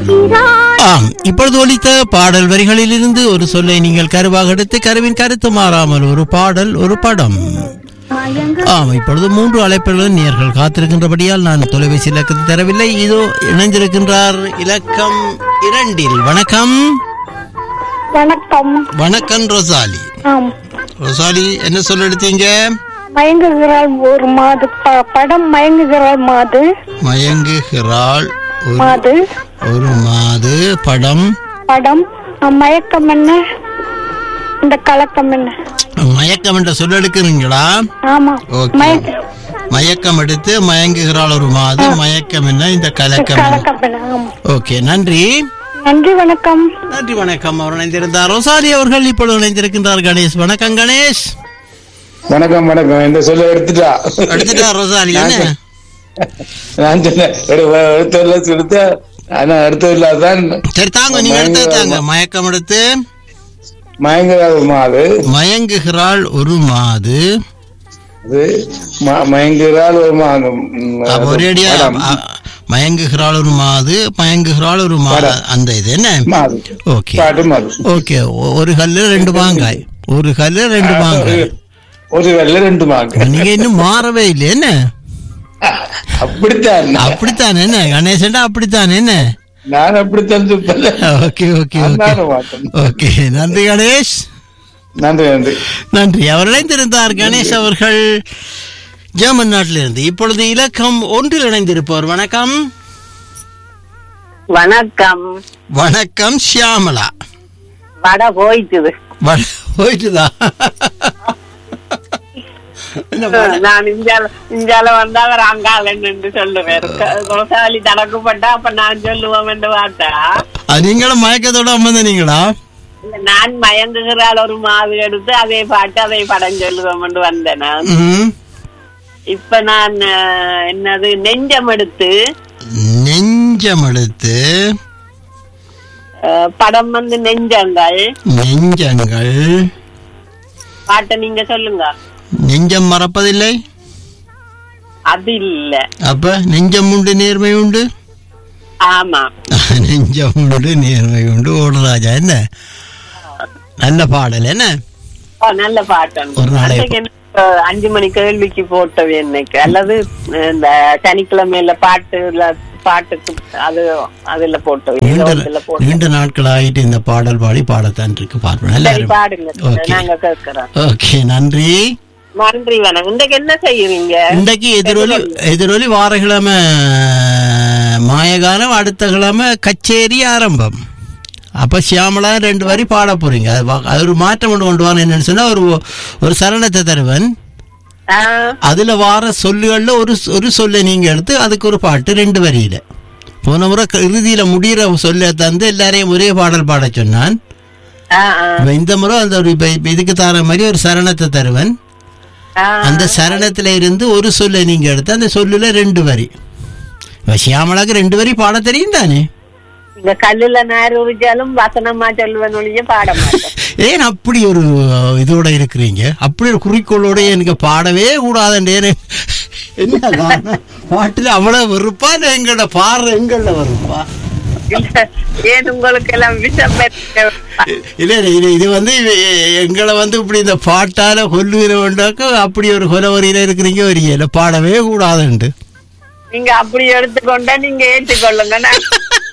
ஆம் இப்பொழுது ஒலித்த பாடல் வரிகளிலிருந்து ஒரு சொல்லை நீங்கள் கருவாக எடுத்து கருவின் கருத்து மாறாமல் ஒரு பாடல் ஒரு படம் ஆம் இப்பொழுது மூன்று அழைப்புகளும் நேர்கள் காத்திருக்கின்றபடியால் நான் தொலைபேசி இலக்கத்தை தரவில்லை இதோ இணைந்திருக்கின்றார் இலக்கம் இரண்டில் வணக்கம் வணக்கம் வணக்கம் ரொசாலி ஆம் ரொசாலி என்ன சொல்ல எடுத்தீங்க மயங்குகிறாள் ஒரு மாது ப- படம் மயங்குகிறாள் மாது மயங்குகிறாள் ஒரு மாது ஒரு மாது படம் படம் அஹ், மயக்கம் என்ன இந்த கலக்கம் என்ன மயக்கம் என்ற சொல்ல எடுக்கிறீங்களா ஆமா ஓகே மயக்க மயக்கம் எடுத்து மயங்குகிறாள் ஒரு மாது மயக்கம் என்ன இந்த கலக்கம் என்ன கலக்கம் என்ன ஆமா ஓகே நன்றி நன்றி வணக்கம் நன்றி வணக்கம் அவர் இணைந்திருந்தார் ரோசாலி அவர்கள் இப்பொழுது இணைந்திருக்கின்றார் கணேஷ் வணக்கம் கணேஷ் வணக்கம் வணக்கம் இந்த சொல்ல எடுத்துட்டா எடுத்துட்டார் ரோசாலி என்ன நான் சொன்னேன் எடு- எடுத்ததுல எடுத்த ஆனா எடுத்ததுல தான் சரி தாங்க நீங்க எடுத்து தாங்க மயக்கம் எடுத்து மயங்குறாள் மாது மயங்குகிறாள் ஒரு மாது அது ம- மயங்குகிறாள் ஒரு மாது ம், அப்ப ஒரேடியா படம். அ, மயங்குகிறாள் ஒரு மாது மயங்குகிறாள் ஒரு மாது அந்த இது என்ன மாது ஓகே பாட்டு மாது ஓகே ஒ- ஒரு கல்லு ரெண்டு மாங்காய் ஒரு கல்லு ரெண்டு மாங்காய் ஒரு வெள்ள ரெண்டு மாங்க நீங்க இன்னும் மாறவே இல்லை என்ன அப்படித்தான் அப்படித்தான் என்ன கணேசன்டா அப்படித்தான் என்ன நான் அப்படித்தான் சொல்ல ஓகே ஓகே ஓகே நானும் மாட்டேன் ஓகே நன்றி கணேஷ் நன்றி நன்றி நன்றி அவர் இணைந்திருந்தார் கணேஷ் அவர்கள் ஜெர்மன் நாட்டிலிருந்து இப்பொழுது இலக்கம் ஒன்றில் இணைந்திருப்பவர் வணக்கம் வணக்கம் வணக்கம் ஷியாமலா வட போயிட்டுது வ- போயிட்டுதா என்ன பண்ண? நான் இந்தியால இந்தியால வந்தா அவர் அங்கால நின்று சொல்லுவேன் குலசாலி தடக்குப்பட்டா அப்ப நான் சொல்லுவோம் என்று பார்த்தா அது நீங்களும் மயக்கத்தோட அமர்ந்தீங்களா இல்ல, நான் மயங்குகிறாள் ஒரு மாவு எடுத்து அதே பாட்டு அதே படம் சொல்லுவோம் என்று வந்தேன் நான். ம். இப்ப நான் அஹ், என்னது நெஞ்சம் எடுத்து நெஞ்சம் எடுத்து அஹ், படம் வந்து நெஞ்சங்கள் நெஞ்சங்கள் பாட்டை நீங்க சொல்லுங்க நெஞ்சம் மறப்பதில்லை அது இல்ல அப்ப நெஞ்சம் உண்டு நேர்மை உண்டு ஆமா நெஞ்சம் உண்டு நேர்மை உண்டு ஓடுராஜா என்ன நல்ல பாடல் என்ன ஓ, நல்ல பாட்டு ஒரு நாளை- அன்னைக்கு எனக்கு, அஹ், அஞ்சு மணி கேள்விக்கு போட்டது என்னைக்கு அல்லது அஹ், இந்த சனிக்கிழமையில பாட்டுல பாட்டுக்கு அது அதுல போட்டது ஏதோ நீண்ட ஒண்ணுல போட்டது. நீண்ட நாட்கள் ஆயிட்டு இந்த பாடல் பாடி பாடத்தான் இருக்கு பார்ப்போம் நல்ல சரி அருமை. பாடுங்க ஓகே நாங்க கேட்கிறோம் ஓகே நன்றி நன்றி வணக்கம் இன்றைக்கு என்ன செய்யறீங்க இன்றைக்கு எதிரொலி எதிரொலி வாரக்கிழமை மாயகாலம் அடுத்த கிழமை கச்சேரி ஆரம்பம் அப்ப சியாமலா ரெண்டு வரி பாட போறீங்க அது வா- அது ஒரு மாற்றம் கொண்டு கொண்டு வரணும் என்னன்னு சொன்னா ஒரு ஒரு சரணத்தை தருவன் ஆ, அதுல வார சொல்லுகள்ல ஒரு ஒரு சொல்லை நீங்க எடுத்து அதுக்கு ஒரு பாட்டு ரெண்டு வரியில போன முறை க- இறுதியில முடிகிற சொல்லை தந்து எல்லாரையும் ஒரே பாடல் பாட சொன்னான் ஆ, ஆ, இப்ப இந்த முறை அந்த ஒரு இப்ப இப்ப இதுக்கு தர மாதிரி ஒரு சரணத்தை தருவன் ஆ. அந்த சரணத்துல இருந்து ஒரு சொல்லை நீங்க எடுத்து அந்த சொல்லுல ரெண்டு வரி இப்ப சியாமலாக்கு ரெண்டு வரி பாட தெரியும் தானே இந்த கல்லுல நேரம் உரிச்சாலும் வசனமா சொல்லுவேன் ஒழிய பாட மாட்டேன் ஏன் அப்படி ஒரு அஹ், இதோட இருக்கிறீங்க அப்படி ஒரு குறிக்கோளோட எனக்கு பாடவே கூடாதுன்றே என்ன காரணம்? பாட்டுல அவ்வளவு வெறுப்பா இல்ல எங்களோட பாடுற எங்கள வெறுப்பா இல்ல, ஏன் உங்களுக்கு எல்லாம் விஷம் பெற்ற- இல்ல இல்ல, இது இது வந்து இது எங்களை வந்து இப்படி இந்த பாட்டால கொல்லுகிறவண்டாக்க அப்படி ஒரு கொலவரியில இருக்கிறீங்க வரியல பாடவே கூடாதுண்டு நீங்க அப்படி எடுத்துக்கொண்டா நீங்க ஏற்றுக்கொள்ளுங்க நான்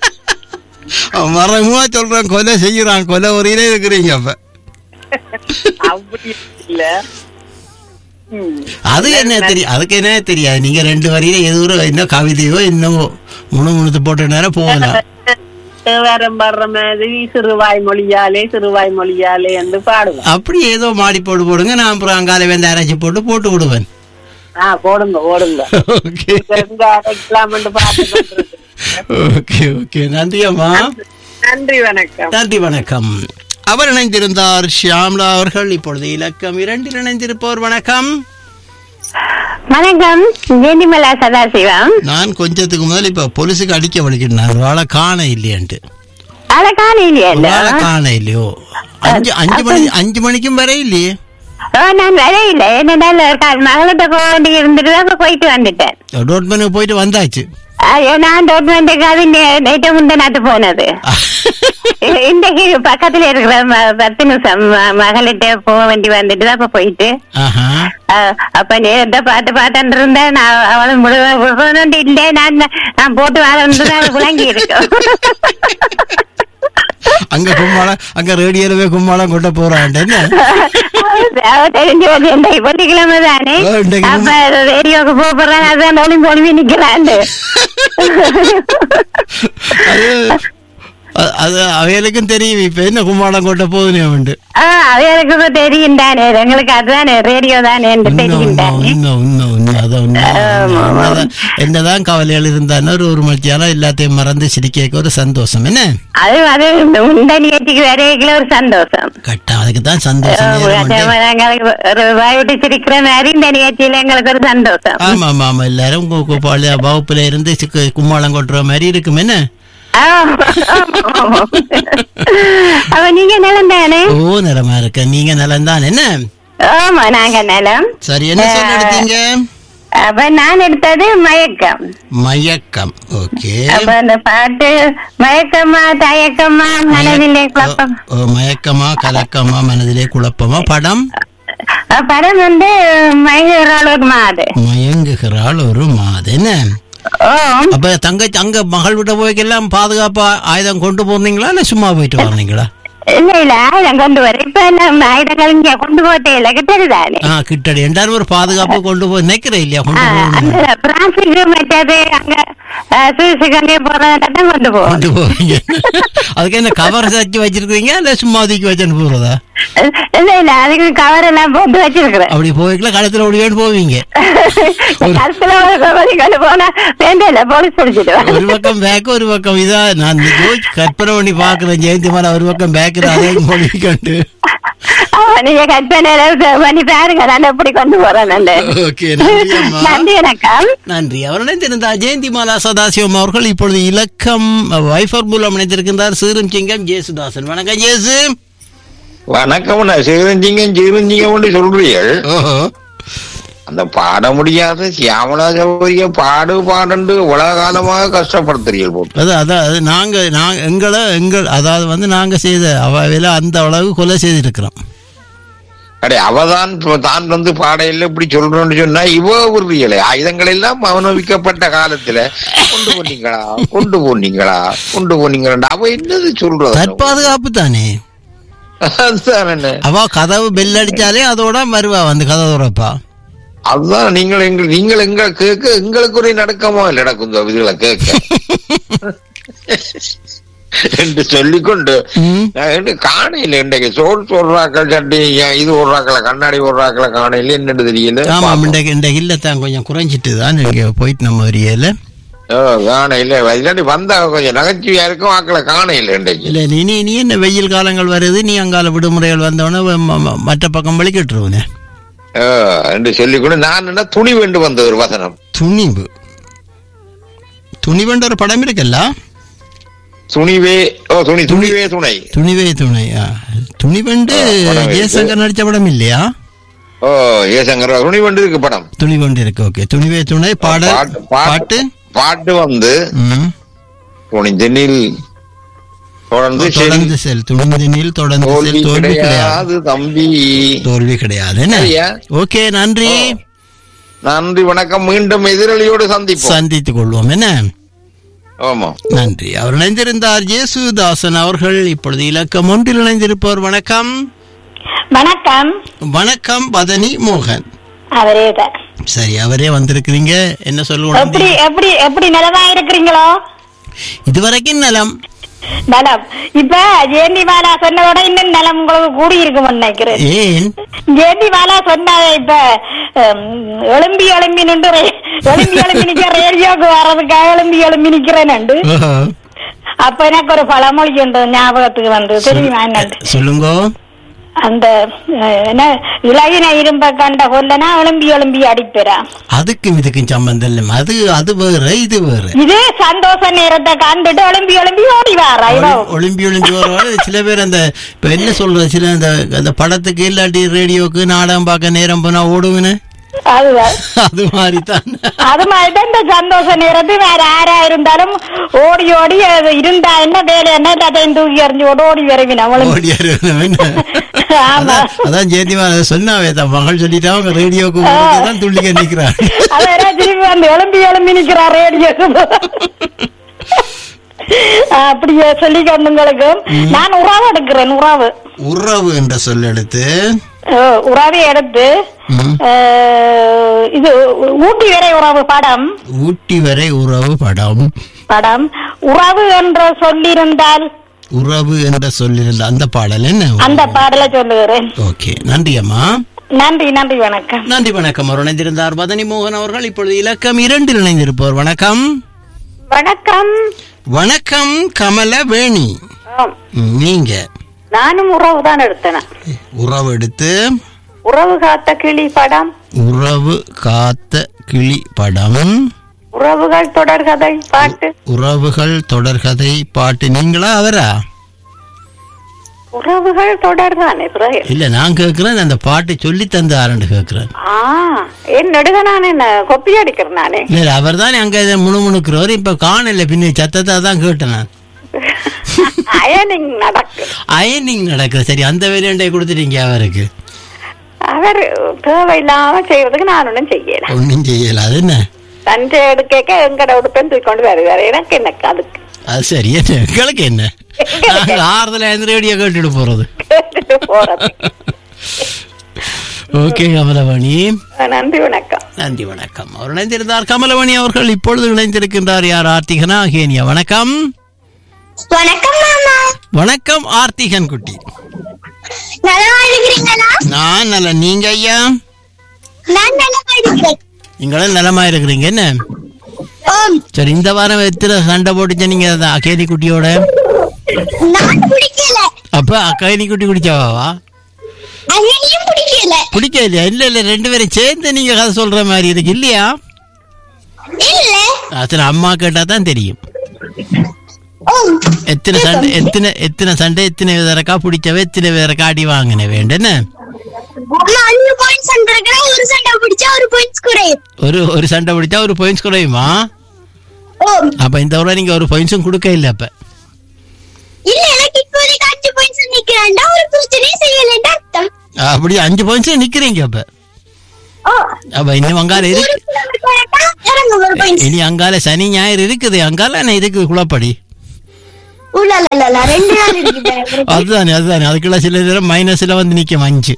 மரமா சொல்றான் கொலை செய்யறான் கொலை வரியில இருக்கிறீங்க அப்ப அப்படி இல்ல ம். அது என்ன தெரியும் அதுக்கு என்ன தெரியாது நீங்க ரெண்டு வரியில ஏதோ ஒரு இன்னும் கவிதையோ இன்னமோ முணு முணுத்து போட்ட நேரம் போகலாம் வேறம் வர்ற மாதிரி சிறுவாய் மொழியாலே சிறுவாய் மொழியாலே என்று பாடுவோம் அப்படி ஏதோ மாடி போட்டு போடுங்க நான் அப்புறம் அங்கால வந்து அரைச்சி போட்டு போட்டு விடுவேன் ஆ போடுங்க ஓடுங்க ஓகே எங்க அடைக்கலாம்னு பார்த்து ஓகே ஓகே நன்றி அம்மா நன்றி வணக்கம் நன்றி வணக்கம் அவர் இணைந்திருந்தார் ஷியாம்லா அவர்கள் இப்பொழுது இலக்கம் இரண்டில் இணைந்திருப்பவர் வணக்கம் வணக்கம் ஜெனிமலா சதாசிவம் நான் கொஞ்சத்துக்கு முதல் இப்ப போலீஸுக்கு அடிக்க வலிக்கிறேன் ஒரு ஆளை காண இல்லையான்ட்டு அழகான இல்லையா ஒரு ஆளை காண இல்லையோ அஞ்சு அஞ்சு மணி அஞ்சு மணிக்கும் வர இல்லையே ஓ நான் வரையில என்னடா மகளிட்ட போக வேண்டி இருந்துட்டு தான் இப்ப போயிட்டு வந்துட்டேன் ரோட் பண்ண போயிட்டு வந்தாச்சு ஐயோ, நான் டோட்மெண்ட்டுக்கு அது நைட்டு முந்தநாட்டு போனது இன்றைக்கு பக்கத்துல இருக்கிற ம- பத்து நிமிஷம் ம- மகளிட்ட போக வேண்டி வந்துட்டு தான் அப்ப போயிட்டு ஆஹா அஹ், அப்ப நீ எந்த பாட்டு பாட்டு இருந்தேன் நான் அவளும் முழுவதும் இல்லை நான் நான் போட்டு வரேன் விளங்கி இருக்கும் அங்க கும்மாளம் அங்க ரேடியோலவே கும்மாளம் கொட்ட போறான்ட்டு என்ன அவ தெரிஞ்சு வந்து இன்றைக்கு வெள்ளிக்கிழமை தானே ஓ, இன்றைக்கு அப்ப ரேடியோக்கு போக போறாங்க அதான் ஒளிம்பு ஒளிம்பி நிக்கலாண்டு அது அ- அது அவைகளுக்கும் தெரியும் இப்ப என்ன கும்மாளம் கொட்ட போகுதுன்னு உண்டு ஆஹ் அவருக்கு தெரியும் தானே எங்களுக்கு அதுதானே ரேடியோ தானே என்று உண்மை, தெரியும் உண்மை, தானே உண்மை, உண்மை, உண்மை, அதான் உண்மை. ஆமா, ஆமா. என்னதான்- என்னதான் கவலைகள் இருந்தாலும் ஒரு ஒரு மணித்தியாலும் எல்லாத்தையும் மறந்து சிரிக்க ஒரு சந்தோஷம் என்ன அது அது இந்த நிகழ்ச்சிக்கு வரையில ஒரு சந்தோஷம் கட்டா அதுக்கு தான் சந்தோஷம் நேரம் உண்டு. எங்களுக்கு ஒரு வாய் விட்டு சிரிக்கிற மாதிரி இந்த நிகழ்ச்சியில எங்களுக்கு ஒரு சந்தோஷம் ஆமா ஆமா ஆமா எல்லாரும் கு- கு- பழைய வகுப்புல இருந்து சிக்கு- கும்மாளம் கொட்டுற மாதிரி இருக்கும் என்ன ஆமா, ஆமா. அப்ப நீங்க நிலம் தானே ஓ நிலமா இருக்க நீங்க நலம் தான் என்ன ஆமா நாங்க நிலம் சரி என்ன சொல்ல எடுத்தீங்க அப்ப நான் எடுத்தது மயக்கம் மயக்கம் ஓகே அப்ப அந்த பாட்டு மயக்கமா தயக்கமா மனதிலே குழப்பம் ஓ, மயக்கமா கலக்கமா மனதிலே குழப்பமா படம் அஹ் படம் வந்து மயங்குறாள் ஒரு மாது மயங்குகிறாள் ஒரு மாது என்ன ஓ அப்ப தங்கச்சி அங்க மகள் விட்ட போய்க்கெல்லாம் பாதுகாப்பா ஆயுதம் கொண்டு போனீங்களா இல்ல சும்மா போயிட்டு வர்றீங்களா இல்ல இல்ல ஆயுதம் கொண்டு வர இப்ப நம்ம ஆயுதங்கள் இங்க கொண்டு போட்டே இல்ல கிட்டதுதானே ஆ கிட்டடி ரெண்டாயிரம் ஒரு பாதுகாப்பு கொண்டு போய் நினைக்கிறேன் இல்லையா கொண்டு போகணும் அந்த பிரான்சுக்கு மற்றது அங்க அஹ், சுவிஸுக்கு அங்கே போறதான் கொண்டு போவோம் கொண்டு போவீங்க அதுக்கு என்ன கவர் வச்சு வச்சிருக்கீங்க இல்ல சும்மா ஒதுக்கி வச்சுன்னு போறதா இல்ல இல்ல அதுக்கு கவர் எல்லாம் போட்டு வச்சிருக்கிறேன் அப்படி போய்க்கல களத்துல ஓடியாண்டு போவீங்க கருத்துல கொண்டு போனா வேண்டிய போலீஸ் பிடிச்சிடுவேன் ஒரு பக்கம் பேக் ஒரு பக்கம் இதா நான் யோசிச்சு கற்பனை பண்ணி பாக்குறேன் ஜெயந்தி மாலா ஒரு பக்கம் பேக்கிற அதே மொழிக்கண்டு ஆமா, நீங்க கற்பனை பண்ணி பாருங்க நான் எப்படி கொண்டு போறேன் நான் ஓகே நன்றி அம்மா நன்றி வணக்கம் நன்றி அவருடன் தெரிந்தார் ஜெயந்தி மாலா சதாசிவம் அவர்கள் இப்பொழுது இலக்கம் வைஃபர் மூலம் இணைந்திருக்கின்றார் சீரும் சிங்கம் ஜேசுதாசன் வணக்கம் ஜேசு வணக்கம் நான் சிறுஞ்சிங்க சிறுஞ்சிங்க சொல்றீர்கள் ஓஹோ அந்த பாட முடியாத சியாமலா சௌகரிய பாடு பாடண்டு உலக காலமாக கஷ்டப்படுத்துறீர்கள் போட்டு அது அதான் அது நாங்க நாங்க எங்களை எங்கள் அதாவது வந்து நாங்க செய்த அவையில அந்த அளவு கொலை செய்திருக்கிறோம் அடே அவதான் இப்ப தான் வந்து பாடையில இப்படி சொல்றோம்னு சொன்னா இவ உறுதியலை ஆயுதங்கள் எல்லாம் அவநமிக்கப்பட்ட காலத்துல கொண்டு போனீங்களா கொண்டு போனீங்களா கொண்டு போனீங்களா அவ என்னது சொல்றது தற்பாதுகாப்பு தானே அதுதான் என்ன அவ கதவு பெல் அடிச்சாலே அதோட மறுவா வந்து கதவு திறப்பா அதுதான் நீங்கள் எங்க நீங்கள் எங்க கேட்க எங்களுக்கு ஒரு நடக்கமா இல்லை நடக்கும் இந்த இதுகளை கேட்க என்று சொல்லிக்கொண்டு ம். நான் என்ன காணையில இன்றைக்கு சோறு சொல்றாக்கள் சட்டி ஏன் இது ஓடுறாக்கள கண்ணாடி ஓடுறாக்கள காணையில என்னன்னு தெரியல ஆமா இன்றைக்கு இன்றைக்கு இல்லத்தான் கொஞ்சம் குறைஞ்சிட்டு தான் இங்க போயிட்டு நம்ம வரியல ஓ, காணையில இல்லாட்டி வந்தா கொஞ்சம் நகைச்சுவையா இருக்கும் ஆக்களை காணையில இன்றைக்கு இல்ல நீ நீ நீ என்ன வெயில் காலங்கள் வருது நீ அங்கால விடுமுறைகள் வந்தவொடனே ம- ம- மற்ற பக்கம் வலிக்கிட்டுருவனே ஓ, என்று சொல்லிக்கொண்டு நான் என்ன துணி வேண்டு வந்த ஒரு வசனம் துணிவு துணிவுன்ற ஒரு படம் இருக்குல்ல துணிவே ஓ துணி துணிவே துணை துணிவே துணை ஆ. துணிவண்டு ஆ, படம் இருக்கு. ஜெயசங்கர் நடிச்ச படம் இல்லையா ஓ ஏசங்கர் துணி வேண்டு இருக்கு படம் துணிவண்டு இருக்கு ஓகே துணிவே துணை பாடல் பாட்டு பாட்டு பாட்டு வந்து ம். துணிந்தனில் தொடர்ந்து தொடர்ந்து செல் துணிந்தனில் தொடர்ந்து தோல்வி செல் தோல்வி கிடையாது கிடையாது தம்பி தோல்வி கிடையாது என்ன சரியா? ஓகே நன்றி நன்றி வணக்கம் மீண்டும் எதிரொலியோடு சந்திப்போம் சந்தித்துக் கொள்வோம் என்ன ஆமா நன்றி அவர் இணைந்திருந்தார் ஜேசுதாசன் அவர்கள் இப்பொழுது இலக்கம் ஒன்றில் இணைந்திருப்பவர் வணக்கம் வணக்கம் வணக்கம் பதனி மோகன் அவரே தான் சரி அவரே வந்திருக்கிறீங்க என்ன சொல்லுவோம் எப்படி எப்படி எப்படி நிலமா இருக்கிறீங்களோ இதுவரைக்கும் நலம் நலம் இப்ப ஜெயந்தி மாலா சொன்னதோட இன்னும் நலம் உங்களுக்கு கூடி இருக்கும்னு நினைக்கிறேன் ஏன் ஜெயந்தி மாலா சொன்னாத இப்ப ஹம், எலும்பி எலும்பி நின்று ரே- எலும்பி எலும்பி நிக்க ரேடியோக்கு வர்றதுக்காக எலும்பி எலும்பி நிக்கிறேன்னு ஓஹோ. அப்ப எனக்கு ஒரு பழமொழி உண்டு ஞாபகத்துக்கு வந்து தெரியுமா என்னன்னு சொல்லுங்க அந்த அஹ், என்ன இலகின இரும்ப கண்ட கொல்லனா எலும்பி எலும்பி அடிப்பெறா அதுக்கும் இதுக்கும் சம்பந்தம் இல்லை அது அது வேற இது வேற இதே சந்தோஷ நேரத்தை கண்டுட்டு எலும்பி எலும்பி ஓடி வாரா இவ ஒளி- ஒலிம்பி ஒளிம்பி வருவாரு சில பேர் அந்த இப்ப என்ன சொல்றது சில அந்த அந்த படத்துக்கு இல்லாட்டி ரேடியோக்கு நாடகம் பார்க்க நேரம் போனா ஓடுவேன்னு அதுதான் அது மாதிரி தான் அது மாதிரி தான் இந்த சந்தோஷ நேரத்து வேற யாரா இருந்தாலும் ஓடி ஓடி அது இருந்தா என்ன வேலை என்ன எல்லாத்தையும் தூக்கி எறிஞ்சு ஓடி ஓடி விரைவின அவளும் ஓடியாரு ஆமா அதான் அதான் ஜெயந்திமா அதை சொன்னாவே தான் மகள் சொல்லிட்டா அவங்க ரேடியோக்கு முன்னாடி தான் துள்ளிக்க நிக்கிறாங்க அதான் திரும்பி வந்து எலும்பி எலும்பி நிக்கிறா ரேடியோ அப்படியே சொல்லி உங்களுக்கு நான் உறாவு எடுக்கிறேன் உறாவு உறவு என்ற சொல் எடுத்து அஹ், உறாவை எடுத்து ம், அஹ், இது ஊட்டி வரை உறவு படம் ஊட்டி வரை உறவு படம் படம் உறவு என்று சொல்லியிருந்தால் உறவு என்ற சொல்லிருந்த அந்த பாடல் என்ன அந்த பாடலை சொல்லுகிறேன் ஓகே நன்றி அம்மா நன்றி நன்றி வணக்கம் நன்றி வணக்கம் அவர் இணைந்திருந்தார் மதனி மோகன் அவர்கள் இப்பொழுது இலக்கம் இரண்டில் இணைந்திருப்பவர் வணக்கம் வணக்கம் வணக்கம் கமலவேணி ஆம், ம், நீங்க நானும் உறவு தான் எடுத்தேன் உறவு எடுத்து உறவு காத்த கிளி படம் உறவு காத்த கிளி படம் உறவுகள் தொடர்கதை பாட்டு உறவுகள் தொடர்கதை பாட்டு நீங்களா அவரா உறவுகள் தொடர்தானே பிறகு இல்ல நான் கேக்குறேன் அந்த பாட்டை சொல்லி தந்து ஆரண்டு கேக்குறேன் ஆ என் நெடுக நான் என்ன கொப்பி அடிக்கிறேன் நானே இல்ல அவர் தானே அங்க இதை முணுமுணுக்கிறவர் இப்ப காணல பின்ன சத்தத்தை தான் கேட்டேன் நான் அயனிங் நடக்கு அயனிங் நடக்குது சரி அந்த வேலையண்டை கொடுத்துட்டீங்க அவருக்கு அவர் தேவையில்லாம செய்யறதுக்கு நான் ஒன்றும் செய்யல ஒன்றும் செய்யல அது என்ன தஞ்சை எடுக்க எங்கட உடுப்பேன் தூக்கி கொண்டு வருவார் எனக்கு என்ன அதுக்கு அது சரி என்ன எங்களுக்கு என்ன நாங்க ஆறுதல இருந்து ரேடியோ கேட்டுட்டு போறது கேட்டுட்டு போறது ஓகே கமலவாணி நன்றி வணக்கம் நன்றி வணக்கம் அவர் இணைந்திருந்தார் கமலவாணி அவர்கள் இப்பொழுது இணைந்திருக்கின்றார் யார் ஆர்த்திகனா அகேனியா வணக்கம் வணக்கம் மாமா வணக்கம் ஆர்த்திகன் குட்டி நல்லா இருக்கிறீங்களா நான் நல்ல நீங்க ஐயா நான் நல்லா இருக்கிறேன் நீங்களும் நலமா இருக்கிறீங்க என்ன ஓம் சரி இந்த வாரம் எத்தனை சண்டை போட்டுச்ச நீங்க அந்த அகேனி குட்டியோட நான் பிடிக்கல அப்ப அக்கேனி குட்டி குடிச்சாவா அங்கனையும் பிடிக்கல பிடிக்க இல்லையா இல்ல இல்ல ரெண்டு பேரும் சேர்ந்து நீங்க கதை சொல்ற மாதிரி இருக்கு இல்லையா இல்ல அத்தனை அம்மா கேட்டா தான் தெரியும் ஓம் எத்தனை சண்டை எத்தனை எத்தனை சண்டை எத்தனை விதரக்கா பிடிச்சவ எத்தனை விதரக்கா அடி வாங்கின வேண்டுன்னு அம்மா அஞ்சு பாயிண்ட்ஸ் வந்திருக்கிறேன் ஒரு சண்டை பிடிச்சா ஒரு பாயிண்ட்ஸ் குறையும் ஒரு ஒரு சண்டை பிடிச்சா ஒரு பாயிண்ட்ஸ் குறையுமா ஓம் அப்ப இந்த முறை நீங்க ஒரு பாயிண்ட்ஸும் கொடுக்க இல்ல அப்ப இல்ல எனக்கு இப்போதைக்கு அஞ்சு பாயிண்ட்ஸ் நிக்கிறேன்டா ஒரு பிரச்சனையும் செய்யலன்னு அர்த்தம் அப்படி அஞ்சு பாயிண்ட்ஸ் நிக்கிறீங்க அப்ப ஓ அப்ப இன்னும் அங்கால ஒரு இருக்கு கிலோமீட்டர் வரட்டா இறங்க ஒரு பாயிண்ட்ஸ் இனி அங்கால சனி ஞாயிறு இருக்குது அங்கால என்ன இருக்குது குளப்படி உள்ள ரெண்டு நாள் இருக்குது அதுதானே அதுதானே அதுக்குள்ள சில நேரம் மைனஸ்ல வந்து நிக்கும் அஞ்சு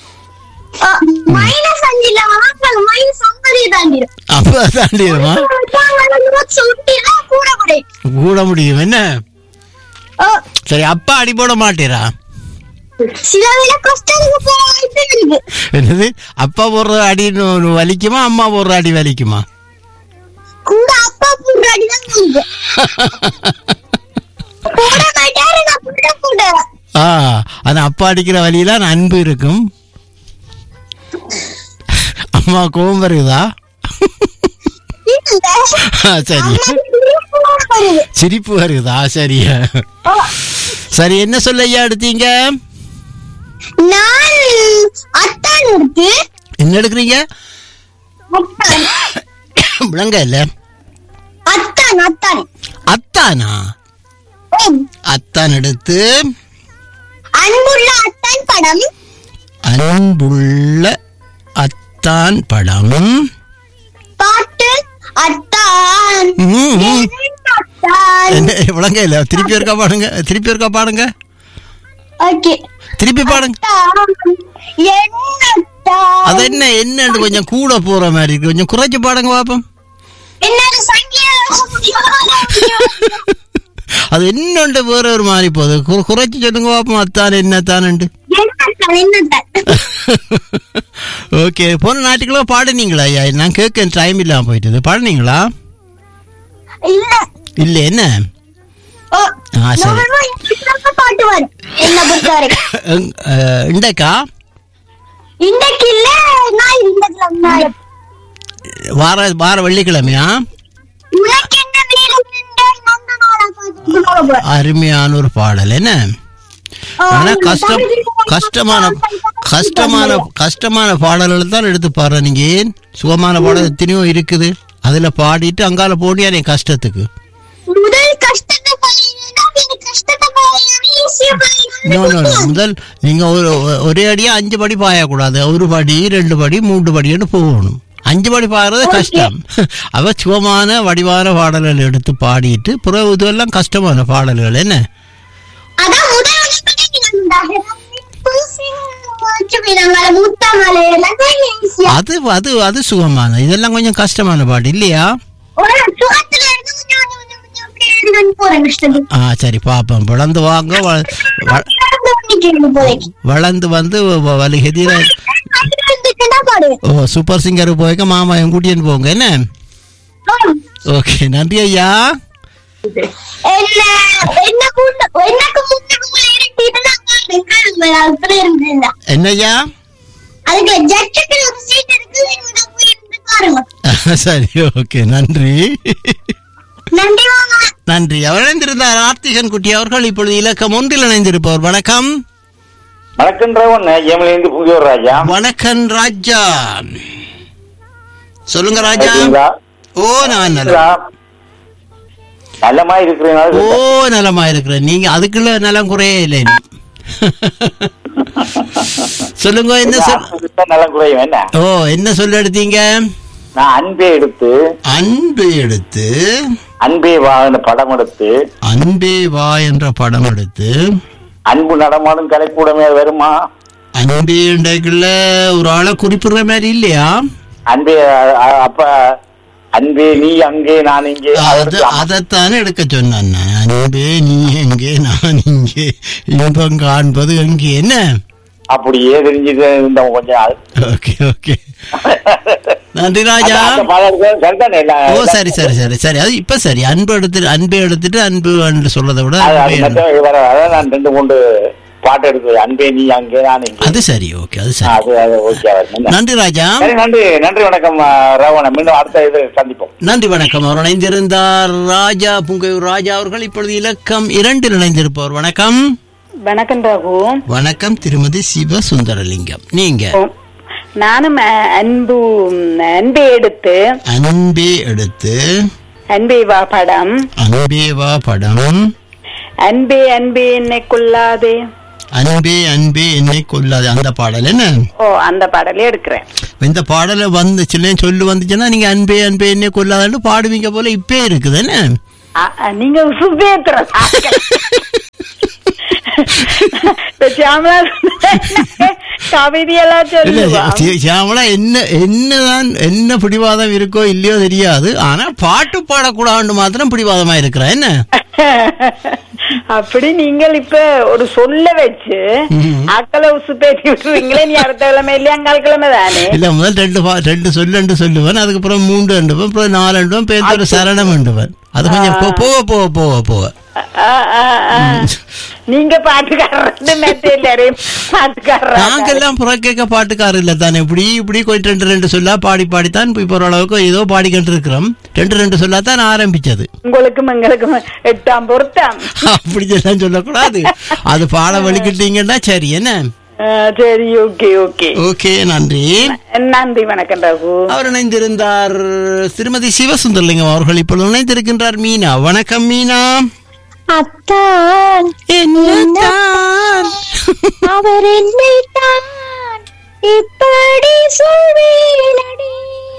மைனஸ் அஞ்சுல வாங்கலாம் மைனஸ் ஐம்பது தாண்டிடும் அப்ப தாண்டிடுமா சுட்டிதான் கூட குறையும் கூட முடியும் என்ன ஓ சரி அப்பா அடி போட மாட்டேரா சில வேளை கஷ்டத்துக்கு போக வாய்ப்பு இருக்கு என்னது அப்பா போடுற அடி நு- நு- வலிக்குமா அம்மா போடுற அடி வலிக்குமா கூட அப்பா போடுற அடிதான் இருக்கு போட மாட்டாரு நான் போட போடுறேன் ஆ அது அப்பா அடிக்கிற வழியில அன்பு இருக்கும் அம்மா கோபம் வருதா ஆ, சரி சிரிப்பு வருதா சரியா சரி என்ன சொல்ல ஐயா எடுத்தீங்க நான் அத்தான் இருக்கு என்ன எடுக்கிறீங்க அத்தான் விளங்க இல்ல அத்தான் அத்தான் அத்தானா ஓம். அத்தான் எடுத்து அன்புள்ள அத்தான் படம் அன்புள்ள அத்தான் படம் பாட்டு அத்தான் ம், ம். அத்தான் என்ன விளங்க இல்ல திருப்பி இருக்கா பாடுங்க திருப்பி இருக்கா பாடுங்க ஓகே திருப்பி பாடுங்க என்னத்தான் அது என்ன என்னன்னு கொஞ்சம் கூட போற மாதிரி இருக்கு கொஞ்சம் குறைச்சு பாடுங்க பாப்போம் என்னது சங்கீதம் அது என்னண்டு வேற ஒரு மாதிரி போகுது கு- குறைச்சு சொல்லுங்க பாப்போம் அத்தான் என்ன தானண்டு என்னத்தான் என்னத்தான் ஓகே போன நாட்டுக்குள்ள பாடுனீங்களா ஐயா நான் கேட்க டைம் இல்லாம போயிட்டது பாடுனீங்களா இல்ல இல்ல என்ன ஓ ஆ சரி நோவா இப்படிதான் பாட்டு வரும் என்ன பொறுத்த வரைக்கும் எங்- அஹ், இண்டக்கா இன்றைக்கு இல்ல நான் இந்த நாள் வார வார வெள்ளிக்கிழமையா உனக்கு என்ன வேலை நின்று அந்த நாளா பார்த்து அருமையான ஒரு பாடல் என்ன ஆனா கஷ்டம் கஷ்டமான கஷ்டமான கஷ்டமான பாடல்கள் தான் எடுத்து பாடுற நீங்க ஏன் சுகமான பாடல் எத்தனையோ இருக்குது அதுல பாடிட்டு அங்கால போடியா நீ கஷ்டத்துக்கு முதல் கஷ்டத்தை பாருங்கன்னா பின்ன கஷ்டத்தை பாருங்கன்னா ஈஸியா நோ நோ நோ. முதல் நீங்க ஒரு ஒரே அடியா அஞ்சு படி பாயக்கூடாது ஒரு படி ரெண்டு படி மூன்று படின்னு போகணும் அஞ்சு படி பாடுறது கஷ்டம் அவ சுகமான வடிவான பாடல்கள் எடுத்து பாடிட்டு பிறகு இதெல்லாம் கஷ்டமான பாடல்கள் என்ன அதான் முதல் முத்தமலை எல்லாம் ஈஸியா அது அது அது சுகமான இதெல்லாம் கொஞ்சம் கஷ்டமான பாட்டு இல்லையா ஒரு சுகத்துல இருந்து கொஞ்சம் கொஞ்சம் கொஞ்சம் அப்படியே எடுத்துட்டு போறேன் கஷ்டத்துக்கு ஆ சரி பாப்போம் வளர்ந்து வாங்க வ- வ- நடந்து பண்ணிக்கணும் போதைக்கு வளர்ந்து வந்து வ- வலுகதிர அதுக்கு பாடுவேன் ஓ சூப்பர் சிங்கர் போய்க்க மாமா என் கூட்டின்னு போங்க என்ன ஓகே நன்றி ஐயா என்ன என்ன கூட்ட எனக்கு முன்னுக்கு உள்ள இருட்டிட்டு நான் பாடுறேன் அதுக்குள்ள இருந்தேன் என்ன ஐயா அதுக்கு ஜட்ஜுக்கு ஒரு சீட் இருக்கு என்னோட போய் இருந்து பாருங்க சரி ஓகே நன்றி நன்றி மாமா நன்றி அவர் இணைந்திருந்தார் ஆர்த்திகன் குட்டி அவர்கள் இப்பொழுது இலக்கம் ஒன்றில் இணைந்திருப்பவர் வணக்கம் வணக்கன்றவன் ஏமலேந்து புங்கியோர் ராஜா வணக்கம் ராஜா சொல்லுங்க ராஜா இருக்கீங்களா? ஓ நான் நல்ல இருக்கீங்களா? நல்லமா இருக்கிறீங்களா ஓ நலமா இருக்கிறேன் நீங்க அதுக்குள்ள நலம் குறையே இல்லை நீ. சொல்லுங்க என்ன சொல் நலம் குறையும் என்ன ஓ என்ன சொல்ல எடுத்தீங்க நான் அன்பே எடுத்து அன்பு எடுத்து அன்பே வாங்கின படம் எடுத்து அன்பே வா என்ற படம் எடுத்து அன்பு நடமாடும் கலைக்கூடமே வருமா அன்பே இன்றைக்குள்ள ஒரு ஆளை குறிப்பிடுற மாதிரி இல்லையா அன்பே அ- அ- அப்ப அன்பே நீ அங்கே நான் இங்கே அது அது எடுக்கலாமா? அதைத்தானே எடுக்க சொன்னேன் நான். அன்பே நீ எங்கே நான் இங்கே இன்பம் காண்பது எங்கே என்ன அப்படியே தெரிஞ்சுட்டு இருந்தவன் கொஞ்ச நாள் ஓகே ஓகே நன்றி ராஜா அந்த- அந்த பாடல்கள் சரிதானே எல்லாம் ஓ சரி சரி சரி சரி அது இப்ப சரி அன்பு எடுத்துட்டு அன்பை எடுத்துட்டு அன்பு என்று சொல்றதை விட அது- அது அன்பே மற்ற எடு- வர அதான் நான் ரெண்டு மூன்று பாட்டு எடுத்து அன்பே நீ அங்கே நான் இங்கே அது சரி ஓகே அது ஆ, சரி அது அது ஓகே வரும் நன்றி ராஜா சரி நன்றி நன்றி வணக்கம் ஆ, ராவணன் மீண்டும் அடுத்த இது சந்திப்போம் நன்றி வணக்கம் அவர் இணைந்திருந்தார் ராஜா புங்கையூர் ராஜா அவர்கள் இப்பொழுது இலக்கம் இரண்டில் இணைந்திருப்பவர் வணக்கம் வணக்கம் ரகு வணக்கம் திருமதி சிவ சுந்தரலிங்கம் நீங்க நானும் அ- அன்பு ம், அன்பை எடுத்து அன்பே எடுத்து அன்பே வா படம் அன்பே வா படம் அன்பே அன்பே என்னை கொள்ளாதே அன்பே அன்பே என்னை கொல்லாது அந்த பாடல் என்ன ஓ அந்த பாடலே எடுக்கிறேன் இந்த பாடல வந்துச்சுன்னு சொல்லு வந்துச்சுன்னா நீங்க அன்பே அன்பே என்னை கொல்லாதுன்னு பாடுவீங்க போல இப்பே இருக்குது என்ன அ, அ, நீங்க சுபேத்திர கவிதையெல்லாம் இல்ல சொல்லுவா சி- சியாமளா என்ன என்னதான் என்ன பிடிவாதம் இருக்கோ இல்லையோ தெரியாது ஆனா பாட்டு பாடக்கூடாது மாத்திரம் பிடிவாதமா இருக்கிற என்ன அப்படி நீங்கள் இப்ப ஒரு சொல்ல வச்சு அக்களை உசுப்பேத்தி விட்டுருவீங்களே நீ அடுத்த கிழமை இல்லையா அங்கால் கிழமை தானே இல்ல முதல் ரெண்டு பா- ரெண்டு சொல்லுண்டு சொல்லுவேன் அதுக்கப்புறம் மூன்று ரெண்டுவன் அப்புறம் நாலு ரெண்டுவன் பேருந்து ஒரு சரணம் ரெண்டுவன் அது கொஞ்சம் போ- போக போக போக போக ஆ, ஆ, ஆ. நீங்க பாட்டுக்காரர் மெத்த எல்லாரையும் பாட்டுக்காரர் நாங்கெல்லாம் புறக்கேக்க பாட்டுக்காரர் இல்ல தானே இப்படி இப்படி கொஞ்சம் ரெண்டு ரெண்டு சொல்லா பாடி பாடித்தான் இப்ப ஓரளவுக்கு ஏதோ பாடிக்கிட்டு இருக்கிறோம் ரெண்டு ரெண்டு சொல்லாதான் ஆரம்பிச்சது உங்களுக்கும் எங்களுக்கும் எட்டாம் பொருத்தம் அப்படி எல்லாம் சொல்லக்கூடாது அது பாட வலிக்கிட்டீங்கன்னா சரி என்ன ஆ, சரி ஓகே ஓகே ஓகே நன்றி நன்றி வணக்கம் ரகு அவர் இணைந்திருந்தார் திருமதி சிவசுந்தரலிங்கம் அவர்கள் இப்பொழுது இணைந்திருக்கின்றார் மீனா வணக்கம் மீனா அத்தான் என்னதான் அவர் என்னைத்தான் இப்படி சொல்வேனடி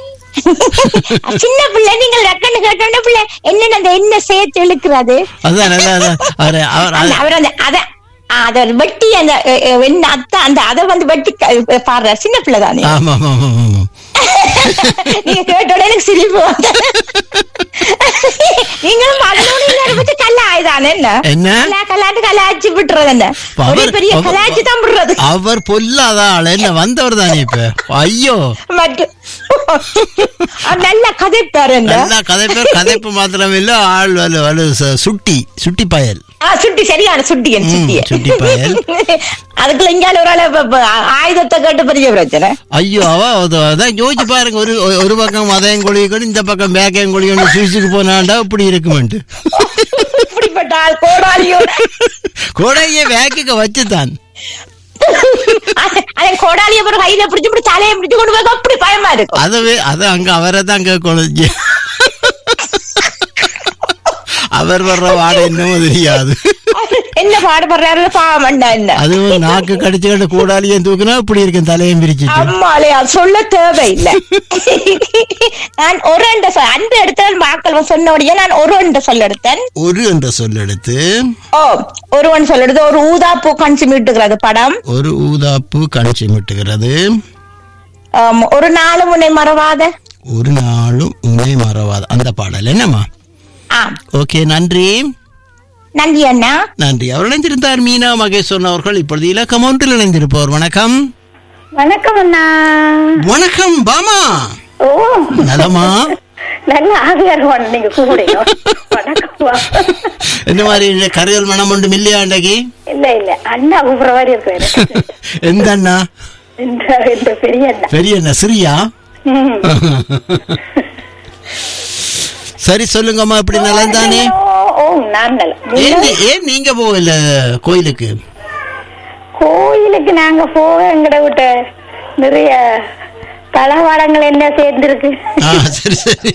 சின்ன பிள்ளை நீங்கள் ரெக்கண்டு கேட்டோட பிள்ளை என்ன அந்த என்ன சேர்த்து இழுக்கிறது அதான் அதான், அதான். அவர் அவர் அந்த- அவர் அந்த அத அத வெட்டி அந்த அ, அ, என்ன அத்தை அந்த அதை வந்து வெட்டி க- பாடுற சின்ன பிள்ளை தானே ஆமா ஆமா ஆமா ஆமா நீங்க கேட்டோட எனக்கு சிரிப்பு வந்தது. நீங்களும் மகளோட எல்லாரும் பத்தி கல்லாயுதானே என்ன என்ன? கல்லா கல்லாட்டு கலாய்ச்சி விட்டுறது என்ன அவர் ஒரே பெரிய அவர்- கலாய்ச்சி தான் விடுறது அவர் பொல்லாத ஆள் என்ன வந்தவர் தானே இப்ப ஐயோ மட்டும் அவர் நல்ல கதைப்பாரு என்ன நல்லா கதைப்பேர் கதைப்பு மாத்திரம் இல்ல ஆள் வலு வலு ச- சுட்டி சுட்டி பயல் ஆ, சுட்டி சரியான சுட்டி என் ம், சுட்டிய சுட்டி பயல். அதுக்குள்ள இங்கால ஒரு ஆளு ப- ப- ஆயுதத்தை கேட்டு பெரிய பிரச்சனை ஐயோ அவ அது- அதான் யோசிச்சு பாருங்க ஒரு ஒரு பக்கம் மதையம் கொழிக்கணும் இந்த பக்கம் பேக்கையும் கொழிக்கணும் சுவிசுக்கு போனாண்டா இப்படி இருக்குமென்ட்டு இப்படிப்பட்ட ஆள் கோடாலியோட கொடையை வேக்குக்கு வச்சுதான் அதை கோடாலிய ஒரு கையில பிடிச்சு இப்படி தலையை பிடிச்சு கொண்டு போய் அப்படி பயமா இருக்கும் அதுவே அது அங்க அவரை தான் கேட்கணும் அவர் வர்ற வாடை என்னமோ தெரியாது என்ன பாடுபடுறாரு பாவம் என்ன அதுவும் நாக்கு கடிச்சுக்கிட்டு கூடாலியும் தூக்குனா இப்படி இருக்கும் தலையும் பிரிச்சுட்டு அம்மாலே அது சொல்ல தேவையில்லை நான் ஒரு என்ற சொல் அந்த இடத்துல மக்கள் சொன்னபடியே நான் ஒரு என்ற சொல் எடுத்தேன் ஒரு என்ற சொல் எடுத்து ஓ ஒருவன் சொல் எடுத்து ஒரு ஊதா பூ கஞ்சி மீட்டுகிறது படம் ஒரு ஊதாப்பு கணிச்சு மிட்டுகிறது ஆம், ஒரு நாலு முனை மறவாத ஒரு நாளும் உன்னை மறவாது அந்த பாடல் என்னம்மா ஆ ஓகே நன்றி நன்றி அண்ணா நன்றி அவர் இணைந்திருந்தார் மீனா மகேஸ்வரன் அவர்கள் இப்பொழுது இலக்கம் ஒன்றில் இணைந்திருப்பவர் வணக்கம் வணக்கம் அண்ணா வணக்கம் பாமா ஓ நலமா நல்ல ஆவியா இருக்கும் நீங்க கூப்பிடுங்க வணக்கம் என்ன மாதிரி இந்த கருகல் மனம் ஒன்று இல்லையா அன்றைக்கு இல்ல இல்ல அண்ணா கூப்பிடுற மாதிரி இருக்கு எனக்கு. எந்த அண்ணா இந்த இந்த பெரிய அண்ணா பெரிய அண்ணா சிரியா ம். சரி சொல்லுங்கம்மா இப்படி நலம் தானே ஓ, ஓ நான் நல்ல ஏன் நீ- ஏன் நீங்க போகல கோயிலுக்கு கோயிலுக்கு நாங்க போக எங்கட விட்ட நிறைய தளவாடங்கள் என்ன சேர்ந்திருக்கு ஆ சரி சரி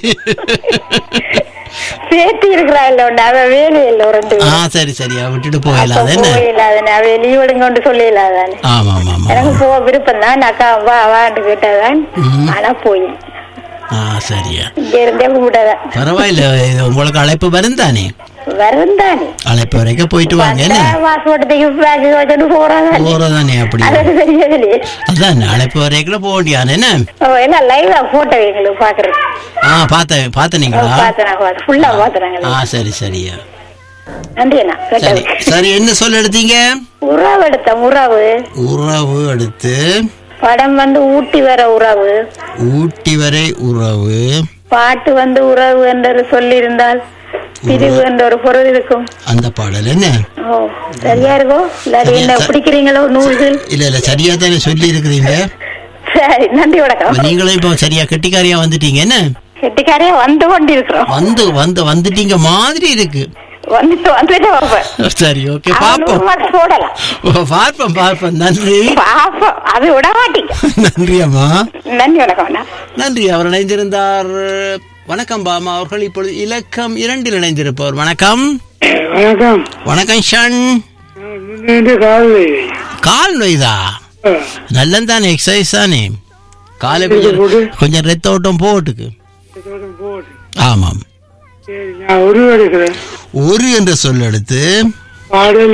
சேர்த்து இருக்கிறா இல்ல உண்டு அவ வேலை இல்ல ஒரு ரெண்டு ஆ பேரும். சரி சரியா விட்டுட்டு அப்ப போகலாம் என்ன போயிடாதானே அவ லீவ் எடுங்க கொண்டு சொல்லிடலாதானே ஆமா ஆமா ஆமா எனக்கு போக விருப்பம் தான் அக்கா வா வான்னு கேட்டதான் ம். ஆனா போய் ஆ சரியா இங்க இருந்தே கூப்பிட்டதான் பரவாயில்ல இது உங்களுக்கு அழைப்பு வரும் தானே வரும் தானே அழைப்பு வரைக்கும் போயிட்டு வாங்க என்ன பாஸ்போர்ட்டுக்கு பேக் வச்சுட்டு போறாங்க போறதானே அப்படி அது தெரியலையே அதான் அழைப்பு வரைக்கும் போக முடியாது என்ன ஓ, எல்லாம் லைவா போட்டோ எங்களுக்கு பாக்குறது ஆ பார்த்தேன் பார்த்தனீங்களா பார்த்தேன் ஃபுல்லா பாத்துறாங்க ஆ சரி சரியா நன்றி அண்ணா சரி கேட்டது சரி என்ன சொல்ல எடுத்தீங்க உறவு எடுத்த உறவு உறவு எடுத்து படம் வந்து ஊட்டி வர உறவு ஊட்டி வரை உறவு பாட்டு வந்து உறவு என்று சொல்லியிருந்தால் பிரிவு என்ற ஒரு பொருள் இருக்கும் அந்த பாடல் என்ன ஓ சரியா இருக்கோ இல்லாட்டி சரியா, என்ன ச- பிடிக்கிறீங்களோ நூல்கள் இல்ல இல்ல சரியா தானே சொல்லி இருக்கிறீங்க சரி நன்றி வணக்கம் நீங்களும் இப்போ சரியா கெட்டிக்காரியா வந்துட்டீங்க என்ன கெட்டிக்காரே வந்து கொண்டிருக்கிறோம் வந்து வந்து வந்துட்டீங்க மாதிரி இருக்கு வந்துட்டு வந்துட்டு பார்ப்பேன் சரி ஓகே அவன் பாப்போம் நூறு marks போடலாம் ஓ, பார்ப்போம் பார்ப்போம் நன்றி பாப்போம் அது விட மாட்டீங்க நன்றி அம்மா நன்றி வணக்கம் அண்ணா நன்றி அவர் இணைந்திருந்தார் வணக்கம் பாமா அவர்கள் இப்பொழுது இலக்கம் இரண்டில் இணைந்திருப்பவர் வணக்கம் வணக்கம் வணக்கம் ஷன் முன்னேந்து காலை கால் நோய்தா நல்லந்தானே எக்ஸசைஸ் தானே காலை கொஞ்சம் கொஞ்சம் ரத்த ஓட்டம் போட்டுக்கு போடு ஆமாம் சரி நான் உருவெடுக்கிறேன் ஒரு என்ற சொல் எடுத்து பாடல்